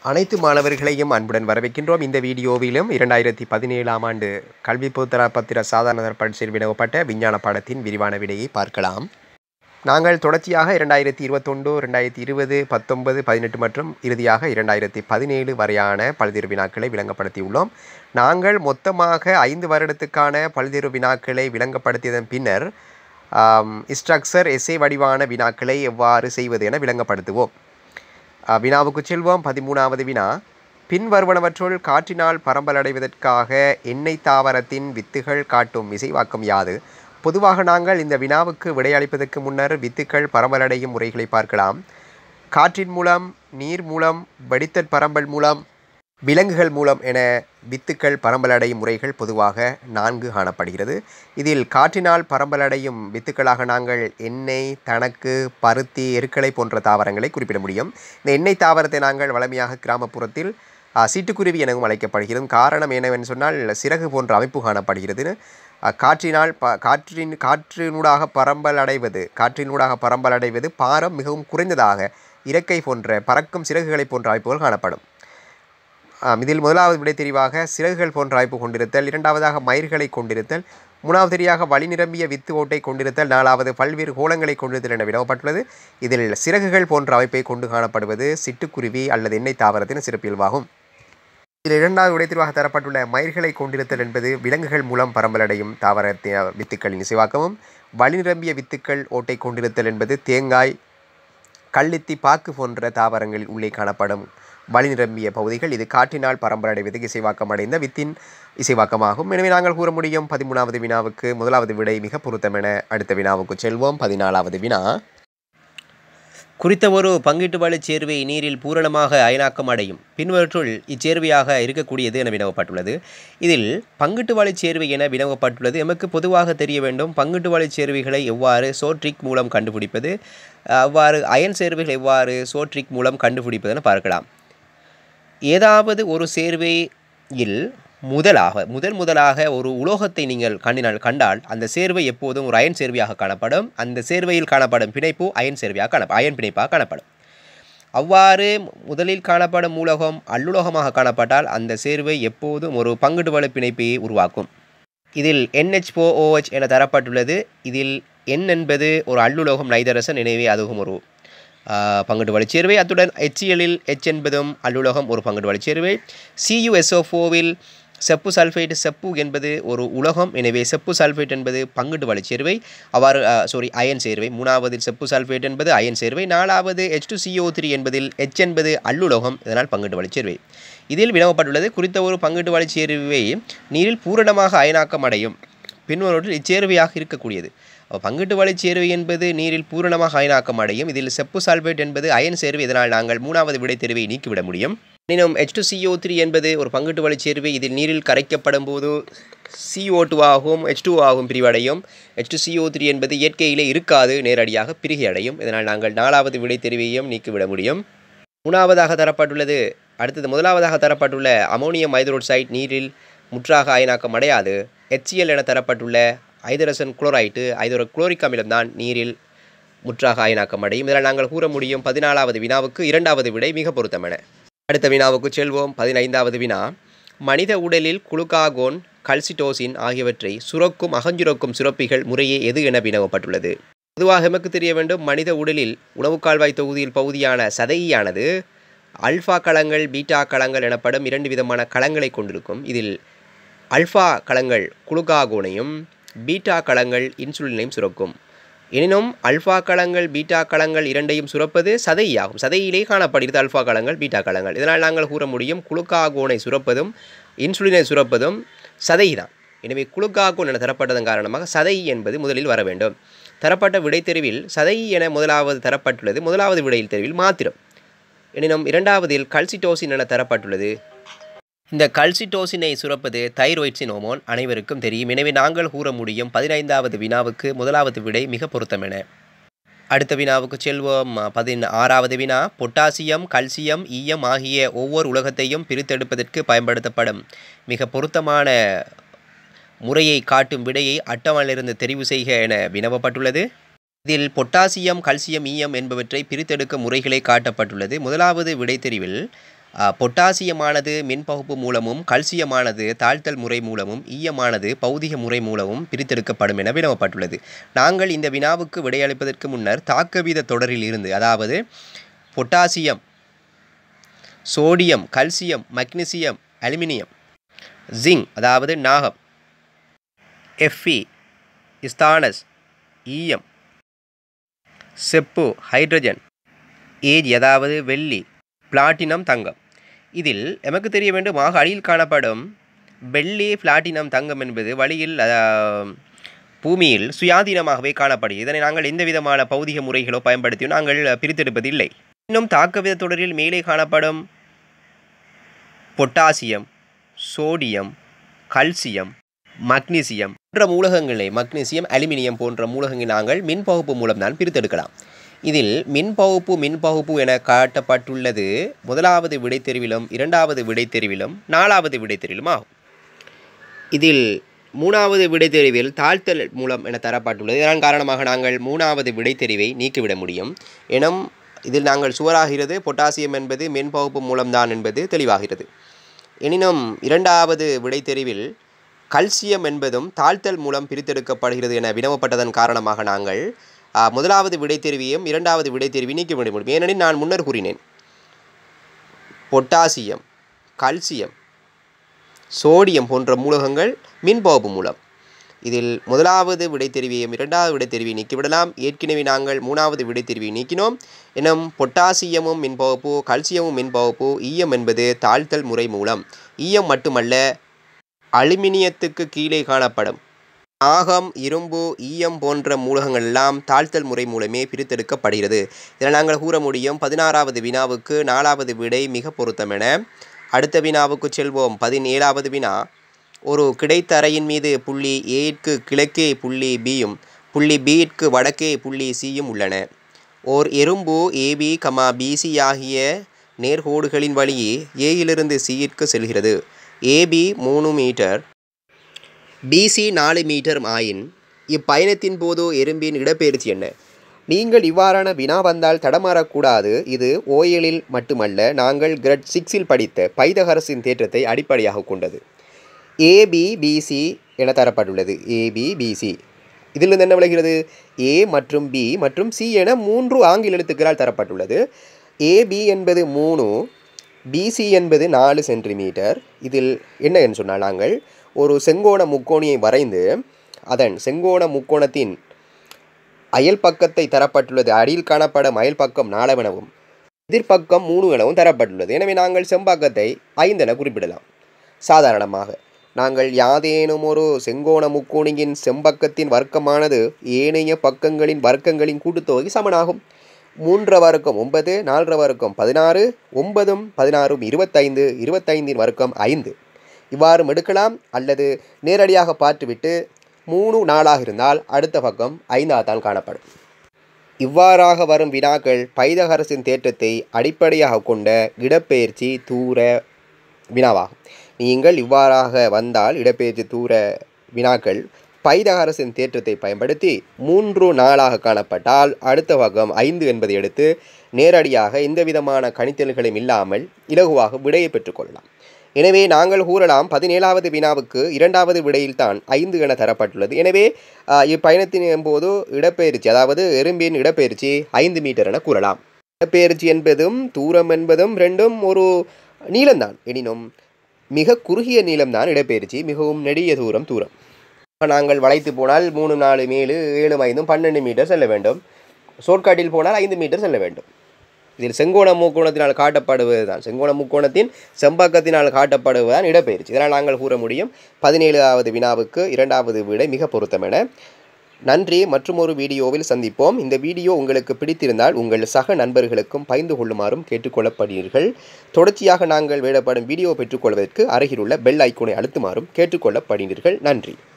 அனைத்து மாணவர்களையும் அன்புடன் வரவேற்கின்றோம் இந்த வீடியோவிலும் இரண்டாயிரத்தி பதினேழாம் ஆண்டு கல்வி பொதுத்தர பத்திர சாதாரண பரீட்சையில் வினவப்பட்ட விஞ்ஞான பாடத்தின் விரிவான விடையை பார்க்கலாம் நாங்கள் தொடர்ச்சியாக இரண்டாயிரத்தி இருபத்தொன்று ரெண்டாயிரத்தி இருபது பத்தொன்பது பதினெட்டு மற்றும் இறுதியாக இரண்டாயிரத்தி பதினேழு வரையான பல்வேறு வினாக்களை விளங்கப்படுத்தியுள்ளோம் நாங்கள் மொத்தமாக ஐந்து வருடத்துக்கான பல்வேறு வினாக்களை விளங்கப்படுத்தியதன் பின்னர் ஸ்ட்ரக்சர் எஸ்ஏ வடிவான வினாக்களை எவ்வாறு செய்வது என விளங்கப்படுத்துவோம் அஹ், வினாவுக்கு செல்வோம் பதிமூணாவது வினா பின்வருவனவற்றுள் காற்றினால் பரம்பலடைவதற்காக எண்ணெய் தாவரத்தின் வித்துகள் காட்டும் இசைவாக்கம் யாது பொதுவாக நாங்கள் இந்த வினாவுக்கு விடையளிப்பதற்கு முன்னர் வித்துக்கள் பரம்பலடையும் முறைகளை பார்க்கலாம் காற்றின் மூலம் நீர் மூலம் வெடித்தற் பரம்பல் மூலம் விலங்குகள் மூலம் என வித்துக்கள் பரம்பலடையும் முறைகள் பொதுவாக நான்கு காணப்படுகிறது இதில் காற்றினால் பரம்பலடையும் வித்துக்களாக நாங்கள் எண்ணெய் தணக்கு பருத்தி எருக்களை போன்ற தாவரங்களை குறிப்பிட முடியும் இந்த எண்ணெய் தாவரத்தை நாங்கள் வளமையாக கிராமப்புறத்தில் ஆ, சிட்டுக்குருவி எனவும் அழைக்கப்படுகிறது காரணம் என்னவென்று சொன்னால் சிறகு போன்ற அமைப்பு காணப்படுகிறது அ, காற்றினால் ப காற்றின் காற்றினூடாக பரம்பல் அடைவது காற்றினூடாக பரம்பல் அடைவது பாரம் மிகவும் குறைந்ததாக இறக்கை போன்ற பறக்கும் சிறகுகளை போன்ற அமைப்புகள் காணப்படும் ஆம், இதில் முதலாவது விடை தெரிவாக சிறகுகள் போன்ற அமைப்பு கொண்டிருத்தல் இரண்டாவதாக மயிர்களை கொண்டிருத்தல் மூணாவது தெரியாக வழி நிரம்பிய வித்து ஓட்டை கொண்டிருத்தல் நாலாவது பல்வேறு கோலங்களை கொண்டிருத்தல் என வினவப்பட்டுள்ளது இதில் சிறகுகள் போன்ற அமைப்பை கொண்டு காணப்படுவது சிட்டுக்குருவி அல்லது எண்ணெய் தாவரத்தின் சிறப்பியல்பாகும் இதில் இரண்டாவது விடை தெரிவாக தரப்பட்டுள்ள மயிர்களை கொண்டிருத்தல் என்பது விலங்குகள் மூலம் பரம்பலடையும் தாவரத்தின் வித்துக்களின் இசைவாக்கமும் வழி நிரம்பிய வித்துக்கள் ஓட்டை கொண்டிருத்தல் என்பது தேங்காய் கள்ளித்தி பாக்கு போன்ற தாவரங்களில் உள்ளே காணப்படும் வழி நிரம்பிய பகுதிகள் இது காற்றினால் பரம்பரடைவதற்கு இசைவாக்கம் அடைந்த வித்தின் இசைவாக்கமாகும் எனவே நாங்கள் கூற முடியும் பதிமூணாவது வினாவுக்கு முதலாவது விடை மிக பொருத்தம் என அடுத்த வினாவுக்கு செல்வோம் பதினாலாவது வினா குறித்த ஒரு பங்கீட்டு வழிச் சேர்வை நீரில் பூரணமாக அயனாக்கம் அடையும் பின்வற்றுள் இச்சேர்வையாக இருக்கக்கூடியது என வினவப்பட்டுள்ளது இதில் பங்கீட்டு வழிச் சேர்வை என வினவப்பட்டுள்ளது எமக்கு பொதுவாக தெரிய வேண்டும் பங்கீட்டு வழிச் சேர்வைகளை எவ்வாறு சோட்ரிக் மூலம் கண்டுபிடிப்பது அவ்வாறு அயன் சேர்வைகள் எவ்வாறு சோட்ரிக் மூலம் கண்டுபிடிப்பது என பார்க்கலாம் ஏதாவது ஒரு சேர்வையில் முதலாக முதல் முதலாக ஒரு உலோகத்தை நீங்கள் கண்டினால் கண்டால் அந்த சேர்வை எப்போதும் ஒரு அயன் சேர்வையாக காணப்படும் அந்த சேர்வையில் காணப்படும் பிணைப்பு அயன் சேர்வையாக காண அயன் பிணைப்பாக காணப்படும் அவ்வாறு முதலில் காணப்படும் மூலகம் அல்லுலோகமாக காணப்பட்டால் அந்த சேர்வை எப்போதும் ஒரு பங்குடுவள பிணைப்பை உருவாக்கும் இதில் NH4OH என தரப்பட்டுள்ளது இதில் N என்பது ஒரு அல்லுலோகம் நைதரசன் எனவே அதுவும் ஒரு பங்குடு வழிச்சேர்வை அத்துடன் HCl-இல் H என்பதும் அல்லுலோகம் ஒரு பங்குடு வழிச்சேர்வை CuSO4வில் செப்பு சல்ஃபேட் செப்பு என்பது ஒரு உலோகம் எனவே செப்பு சல்ஃபேட் என்பது பங்குடு வழிச்சேர்வை அவ்வாறு சாரி அயன் சேர்வை மூணாவதில் செப்பு சல்ஃபேட் என்பது அயன் சேர்வை நாலாவது எச் டூ சிஓ த்ரீ என்பதில் H என்பது அல்லுலோகம் இதனால் பங்குடு வழிச்சேர்வை இதில் வினவப்பட்டுள்ளது குறித்த ஒரு பங்குடு வழிச்சேர்வை நீரில் பூரணமாக அயனாக்கம் அடையும் பின்வருவற்றில் இச்சேர்வையாக இருக்கக்கூடியது அப்ப பங்கிட்டு வழிச் சேர்வை என்பது நீரில் பூரணமாக அயனாக்கம் அடையும் இதில் செப்பு சால்பேட் என்பது அயன் சேர்வை இதனால் நாங்கள் மூணாவது விடை தேர்வை நீக்கிவிட முடியும் எனினும் எச் டூ சிஓ த்ரீ என்பது ஒரு பங்கிட்டு வழிச் சேர்வை இதில் நீரில் கரைக்கப்படும் போது சிஓ டூ ஆகும் எச் டூ ஆகும் பிரிவடையும் எச் டூ சிஓ த்ரீ என்பது இயற்கையிலே இருக்காது நேரடியாக பிரிகை அடையும் இதனால் நாங்கள் நாலாவது விடை தெரிவையும் நீக்கிவிட முடியும் மூணாவதாக தரப்பட்டுள்ளது அடுத்தது முதலாவதாக தரப்பட்டுள்ள அமோனியம் ஹைட்ரோக்சைட் நீரில் முற்றாக அயனாக்கம் அடையாது HCl என தரப்பட்டுள்ள ஐதரசன் குளோரைட்டு ஐதரோ குளோரிக் அமிலம்தான் நீரில் முற்றாக அயனாக்கம் அடையும் இதனால் நாங்கள் கூற முடியும் பதினாலாவது வினாவுக்கு இரண்டாவது விடை மிக பொருத்தமென அடுத்த வினாவுக்கு செல்வோம் பதினைந்தாவது வினா மனித உடலில் குளுக்காகோன் கல்சிட்டோசின் ஆகியவற்றை சுரக்கும் அகஞ்சுரக்கும் சுரப்பிகள் முறையே எது என வினவப்பட்டுள்ளது பொதுவாக எமக்கு தெரிய வேண்டும் மனித உடலில் உணவு கால்வாய் தொகுதியில் பகுதியான சதையானது அல்ஃபா களங்கள் பீட்டா களங்கள் எனப்படும் இரண்டு விதமான களங்களை கொண்டிருக்கும் இதில் அல்ஃபா களங்கள் குளுகாகோனையும் பீட்டா களங்கள் இன்சுலினையும் சுரக்கும் எனினும் அல்ஃபா களங்கள் பீட்டா களங்கள் இரண்டையும் சுரப்பது சதையாகும் சதையிலே காணப்படுகிறது அல்ஃபா களங்கள் பீட்டா களங்கள் இதனால் நாங்கள் கூற முடியும் குளுக்காகோனை சுரப்பதும் இன்சுலினை சுரப்பதும் சதைதான் எனவே குளுக்காகோன் என தரப்பட்டதன் காரணமாக சதை என்பது முதலில் வர வேண்டும் தரப்பட்ட விடைத்தெரிவில் சதை என முதலாவது தரப்பட்டுள்ளது முதலாவது விடையில் தெரிவில் மாத்திரம் எனினும் இரண்டாவதில் கல்சிட்டோசின் என தரப்பட்டுள்ளது இந்த கல்சிட்டோசினை சுரப்பது தைராய்ட்ஸின் ஹோமோன் அனைவருக்கும் தெரியும் எனவே நாங்கள் கூற முடியும் பதினைந்தாவது வினாவுக்கு முதலாவது விடை மிக பொருத்தமென அடுத்த வினாவுக்கு செல்வோம் பதின் ஆறாவது வினா பொட்டாசியம் கல்சியம் ஈயம் ஆகிய ஒவ்வொரு உலகத்தையும் பிரித்தெடுப்பதற்கு பயன்படுத்தப்படும் மிக பொருத்தமான முறையை காட்டும் விடையை அட்டவணையிலிருந்து தெரிவு செய்க என வினவப்பட்டுள்ளது இதில் பொட்டாசியம் கல்சியம் ஈயம் என்பவற்றை பிரித்தெடுக்கும் முறைகளே காட்டப்பட்டுள்ளது முதலாவது விடை தெரிவில் ஆ, பொட்டாசியமானது மின்பகுப்பு மூலமும் கல்சியமானது தாழ்த்தல் முறை மூலமும் ஈயமானது பௌதிக முறை மூலமும் பிரித்தெடுக்கப்படும் என வினவப்பட்டுள்ளது நாங்கள் இந்த வினாவுக்கு விடையளிப்பதற்கு முன்னர் தாக்கவீத தொடரில் இருந்து அதாவது potassium sodium calcium magnesium aluminium zinc அதாவது நாகம் எஃப்இ ஸ்தானஸ் ஈயம் செப்பு ஹைட்ரஜன் ஏஜ் அதாவது வெள்ளி பிளாட்டினம் தங்கம் இதில் எமக்கு தெரிய வேண்டும் ஆக அடியில் காணப்படும் வெள்ளி பிளாட்டினம் தங்கம் என்பது வழியில் அஹ், பூமியில் சுயாதீனமாகவே காணப்படுகிறது இதனை நாங்கள் எந்த விதமான பௌதிக முறைகளோ பயன்படுத்தியும் நாங்கள் பிரித்தெடுப்பதில்லை இன்னும் தாக்கவித தொடரில் மேலே காணப்படும் பொட்டாசியம் சோடியம் கல்சியம் மக்னீசியம் போன்ற மூலகங்களை மக்னீசியம் அலுமினியம் போன்ற மூலகங்களை நாங்கள் மின்பகுப்பு மூலம்தான் பிரித்தெடுக்கலாம் இதில் மின்பகுப்பு மின்பகுப்பு என காட்டப்பட்டுள்ளது முதலாவது விடைத்தெரிவிலும் இரண்டாவது விடைத்தெரிவிலும் நாலாவது விடைத்தெரிவிலும் ஆகும் இதில் மூணாவது விடைத்தெரிவில் தாழ்த்தல் மூலம் என தரப்பட்டுள்ளது இதன் காரணமாக நாங்கள் மூணாவது விடைத்தெரிவை நீக்கிவிட முடியும் எனும் இதில் நாங்கள் சுவராகிறது பொட்டாசியம் என்பது மென்பகுப்பு மூலம்தான் என்பது தெளிவாகிறது எனினும் இரண்டாவது விடைத்தெரிவில் கல்சியம் என்பதும் தாழ்த்தல் மூலம் பிரித்தெடுக்கப்படுகிறது என வினவப்பட்டதன் காரணமாக நாங்கள் ஆ, முதலாவது விடைத்தெரிவியும் இரண்டாவது விடைத்தெரிவை நீக்கிவிட முடியும் ஏனெனில் நான் முன்னர் கூறினேன் பொட்டாசியம் கல்சியம் சோடியம் போன்ற மூலகங்கள் மின்பகுப்பு மூலம் இதில் முதலாவது விடைத்தெரிவியும் இரண்டாவது விடைத்தெரிவியை நீக்கிவிடலாம் ஏற்கனவே நாங்கள் மூணாவது விடைத்தெரிவியை நீக்கினோம் எனும் பொட்டாசியமும் மின்பகுப்பு கல்சியமும் மின்பகுப்பு ஈயம் என்பது தாழ்த்தல் முறை மூலம் ஈயம் மட்டுமல்ல அலுமினியத்துக்கு கீழே காணப்படும் ஆகம் இரும்பு ஈயம் போன்ற மூலகங்கள் எல்லாம் தாழ்த்தல் முறை மூலமே பிரித்தெடுக்கப்படுகிறது இதில் நாங்கள் கூற முடியும் பதினாறாவது வினாவுக்கு நாலாவது விடை மிக பொருத்தமென அடுத்த வினாவுக்கு செல்வோம் பதினேழாவது வினா ஒரு கிடைத்தரையின் மீது புள்ளி ஏற்கு கிழக்கே புள்ளி பியும் புள்ளி பியிற்கு வடக்கே புள்ளி சியும் உள்ளன ஓர் எறும்பு ஏபி கமா பிசி ஆகிய நேர்கோடுகளின் வழியே ஏயிலிருந்து சியிற்கு செல்கிறது ஏபி மூணு மீட்டர் பிசி நாலு மீட்டர் ஆயின் இப்பயணத்தின் போது எறும்பின் இடப்பெயர்ச்சி என்ன நீங்கள் இவ்வாறான வினா வந்தால் தடமாறக்கூடாது இது ஓயலில் மட்டுமல்ல நாங்கள் கிரட் சிக்ஸில் படித்த பைதகரசின் தேற்றத்தை அடிப்படையாக கொண்டது ஏபிபிசி என தரப்பட்டுள்ளது ஏபிபிசி இதிலிருந்து என்ன விளைகிறது ஏ மற்றும் பி மற்றும் சி என மூன்று ஆங்கில எழுத்துக்களால் தரப்பட்டுள்ளது ஏபி என்பது மூணு பிசி என்பது நாலு சென்டிமீட்டர் இதில் என்ன என்று சொன்னால் நாங்கள் ஒரு செங்கோண முக்கோணியை வரைந்து அதன் செங்கோண முக்கோணத்தின் அயல் பக்கத்தை தரப்பட்டுள்ளது அடியில் காணப்படும் அயல் பக்கம் நாலவெனவும் எதிர்ப்பக்கம் மூணு எனவும் தரப்பட்டுள்ளது எனவே நாங்கள் செம்பாக்கத்தை ஐந்தென குறிப்பிடலாம் சாதாரணமாக நாங்கள் யாதேனும் ஒரு செங்கோண முக்கோணியின் செம்பக்கத்தின் வர்க்கமானது ஏனைய பக்கங்களின் வர்க்கங்களின் கூட்டுத்தொகை சமனாகும் மூன்ற வர்க்கம் ஒன்பது நாலரை வர்க்கம் பதினாறு ஒன்பதும் பதினாறும் இருபத்தைந்து இருபத்தைந்தின் வர்க்கம் ஐந்து இவ்வாறு எடுக்கலாம் அல்லது நேரடியாக பார்த்துவிட்டு மூணு நாளாக இருந்தால் அடுத்த பக்கம் ஐந்தாகத்தான் காணப்படும் இவ்வாறாக வரும் வினாக்கள் பைதகரசின் தேற்றத்தை அடிப்படையாக கொண்ட இடப்பெயர்ச்சி தூர வினாவாகும் நீங்கள் இவ்வாறாக வந்தால் இடப்பெயர்ச்சி தூர வினாக்கள் பைதகரசின் தேற்றத்தை பயன்படுத்தி மூன்று நாளாக காணப்பட்டால் அடுத்த பக்கம் ஐந்து என்பதை எடுத்து நேரடியாக எந்த விதமான கணித்தல்களும் இல்லாமல் இலகுவாக விடையை பெற்றுக்கொள்ளலாம் எனவே நாங்கள் கூறலாம் பதினேழாவது வினாவுக்கு இரண்டாவது விடையில்தான் ஐந்து என தரப்பட்டுள்ளது எனவே ஆஹ், இப்பயணத்தின் போது இடப்பெயர்ச்சி அதாவது எறும்பின் இடப்பெயர்ச்சி ஐந்து மீட்டர் என கூறலாம் இடப்பெயர்ச்சி என்பதும் தூரம் என்பதும் ரெண்டும் ஒரு நீளம்தான் எனினும் மிக குறுகிய நீளம்தான் இடப்பெயர்ச்சி மிகவும் நெடிய தூரம் தூரம் நாங்கள் வளைத்து போனால் மூணு நாலு மேலு ஏழு ஐந்தும் பன்னெண்டு மீட்டர் செல்ல வேண்டும் ஷோர்ட்கட்டில் போனால் ஐந்து மீட்டர் செல்ல வேண்டும் இதில் செங்கோண முக்கோணத்தினால் காட்டப்படுவது தான் செங்கோண முக்கோணத்தின் செம்பக்கத்தினால் காட்டப்படுவதுதான் இடப்பெயர்ச்சி இதனால் நாங்கள் கூற முடியும் பதினேழாவது வினாவுக்கு இரண்டாவது விடை மிக பொருத்தமென நன்றி மற்றும் ஒரு வீடியோவில் சந்திப்போம் இந்த வீடியோ உங்களுக்கு பிடித்திருந்தால் உங்கள் சக நண்பர்களுக்கும் பகிர்ந்து கொள்ளுமாறும் கேட்டுக்கொள்ளப்படுவீர்கள் தொடர்ச்சியாக நாங்கள் வேடப்படும் வீடியோ பெற்றுக்கொள்வதற்கு அருகிலுள்ள பெல் ஐக்கோனை அழுத்துமாறும் கேட்டுக்கொள்ளப்படுவீர்கள் நன்றி